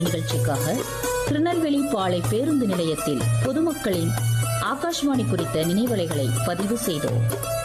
நிகழ்ச்சிக்காக திருநெல்வேலி பாளை பேருந்து நிலையத்தில் பொதுமக்களின் ஆகாஷ்வாணி குறித்த நினைவலைகளை பதிவு செய்தோம்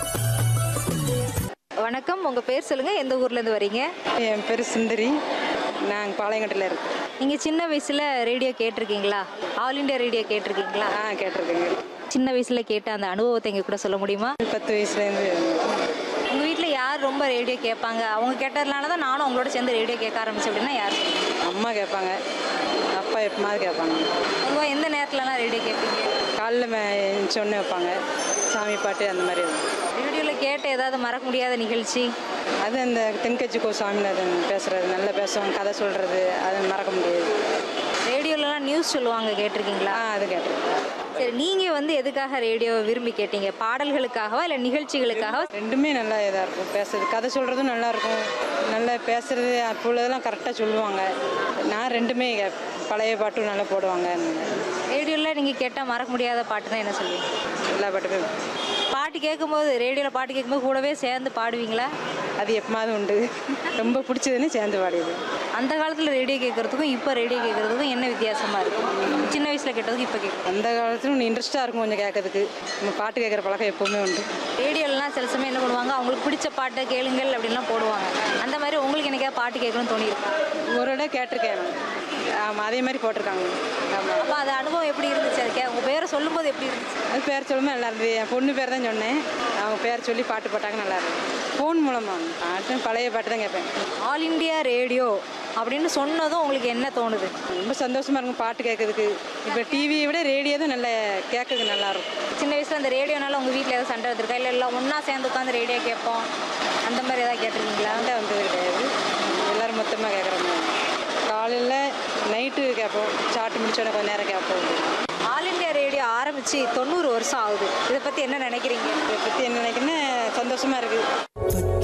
வணக்கம் உங்க பேர் சொல்லுங்க எந்த ஊர்ல இருந்து வரீங்க என் பேர் சுந்தரி நாங்கள் பாளையங்கோட்டையில் இருக்கோம் நீங்க சின்ன வயசுல ரேடியோ கேட்டிருக்கீங்களா ஆல் இந்தியா ரேடியோ கேட்டிருக்கீங்களா ஆ கேட்டிருக்கேங்க சின்ன வயசுல கேட்ட அந்த அனுபவத்தை எங்க கூட சொல்ல முடியுமா பத்து வயசுலேருந்து உங்க வீட்ல யார் ரொம்ப ரேடியோ கேட்பாங்க அவங்க கேட்டதுனால தான் நானும் அவங்களோட சேர்ந்து ரேடியோ கேட்க ஆரம்பிச்சேன் அப்படின்னா யார் அம்மா கேட்பாங்க அப்பா எப்பமாவது கேட்பாங்க பொதுவாக எந்த நேரத்துலலாம் ரேடியோ கேட்பீங்க காலைல சொன்ன வைப்பாங்க சாமி பாட்டு அந்த மாதிரி இருக்கும். ரேடியோவில் கேட்ட ஏதாவது மறக்க முடியாத நிகழ்ச்சி அது அந்த தென்கட்சி கோ சாமிநாதன் பேசுறது நல்லா பேசுவாங்க கதை சொல்கிறது அது மறக்க முடியாது ரேடியோலலாம் நியூஸ் சொல்லுவாங்க கேட்டிருக்கீங்களா ஆ அது கேட்டிருக்கேன் சரி நீங்கள் வந்து எதுக்காக ரேடியோ விரும்பி கேட்டீங்க பாடல்களுக்காகவா இல்லை நிகழ்ச்சிகளுக்காகவா ரெண்டுமே நல்லா இதாக இருக்கும் பேசுறது கதை சொல்கிறதும் நல்லா இருக்கும் நல்லா பேசுறது அப்போ உள்ளதெல்லாம் கரெக்டாக சொல்லுவாங்க நான் ரெண்டுமே கேட்பேன். பழைய பாட்டும் நல்லா போடுவாங்க ரேடியோவில் நீங்கள் கேட்டால் மறக்க முடியாத பாட்டு தான் என்ன சொல்லுவீங்க எல்லா பாட்டுமே பாட்டு கேட்கும்போது ரேடியோவில் பாட்டு கேட்கும்போது கூடவே சேர்ந்து பாடுவீங்களா அது எப்பமாவது உண்டு ரொம்ப பிடிச்சதுன்னு சேர்ந்து பாடியது அந்த காலத்தில் ரேடியோ கேட்குறதுக்கும் இப்போ ரேடியோ கேட்குறதுக்கும் என்ன வித்தியாசமாக இருக்கும் சின்ன வயசில் கேட்டதுக்கும் இப்போ கேட்கும் அந்த காலத்துல இன்ட்ரெஸ்ட்டாக இருக்கும் கொஞ்சம் கேட்கறதுக்கு நம்ம பாட்டு கேட்குற பழக்கம் எப்பவுமே உண்டு ரேடியோலலாம் சில சமயம் என்ன பண்ணுவாங்க அவங்களுக்கு பிடிச்ச பாட்டை கேளுங்கள் அப்படின்லாம் போடுவாங்க அந்த மாதிரி உங்களுக்கு எனக்கே பாட்டு கேட்கணும்னு தோணியிருக்கும் ஒரு இடம் கேட்டிருக்கேன் ஆமாம் அதே மாதிரி போட்டிருக்காங்க ஆமாம் அப்போ அது அனுபவம் எப்படி இருந்துச்சு அது கே உங்கள் பேரை சொல்லும்போது எப்படி இருந்துச்சு அது பேர் சொல்லும்போது நல்லா இருந்தது என் பொண்ணு பேர் தான் சொன்னேன் அவங்க பேர் சொல்லி பாட்டு போட்டாங்க நல்லா இருந்தது ஃபோன் மூலமாக பாட்டு பழைய பாட்டு தான் கேட்பேன் ஆல் இந்தியா ரேடியோ அப்படின்னு சொன்னதும் உங்களுக்கு என்ன தோணுது ரொம்ப சந்தோஷமாக இருக்கும் பாட்டு கேட்கறதுக்கு இப்போ டிவியை விட ரேடியோ தான் நல்லா கேட்கறதுக்கு நல்லா இருக்கும் சின்ன வயசில் அந்த ரேடியோனால உங்கள் வீட்டில் ஏதாவது சண்டை வந்திருக்கா இல்லை எல்லாம் ஒன்றா சேர்ந்து உட்காந்து ரேடியோ கேட்போம் அந்த மாதிரி ஏதாவது கேட்டிருக்கீங்களா சண்டை வந்தது கிடையாது எல்லோரும் மொத்தமாக கேட்குற மாதிரி காலையில் நைட்டு கேட்போம் சாப்பிட்டு முடிச்சோடனே கொஞ்ச நேரம் கேட்போம் ஆல் இந்தியா ரேடியோ ஆரம்பித்து தொண்ணூறு வருஷம் ஆகுது இதை பற்றி என்ன நினைக்கிறீங்க இதை பற்றி என்ன நினைக்கிறேன்னா சந்தோஷமாக இருக்குது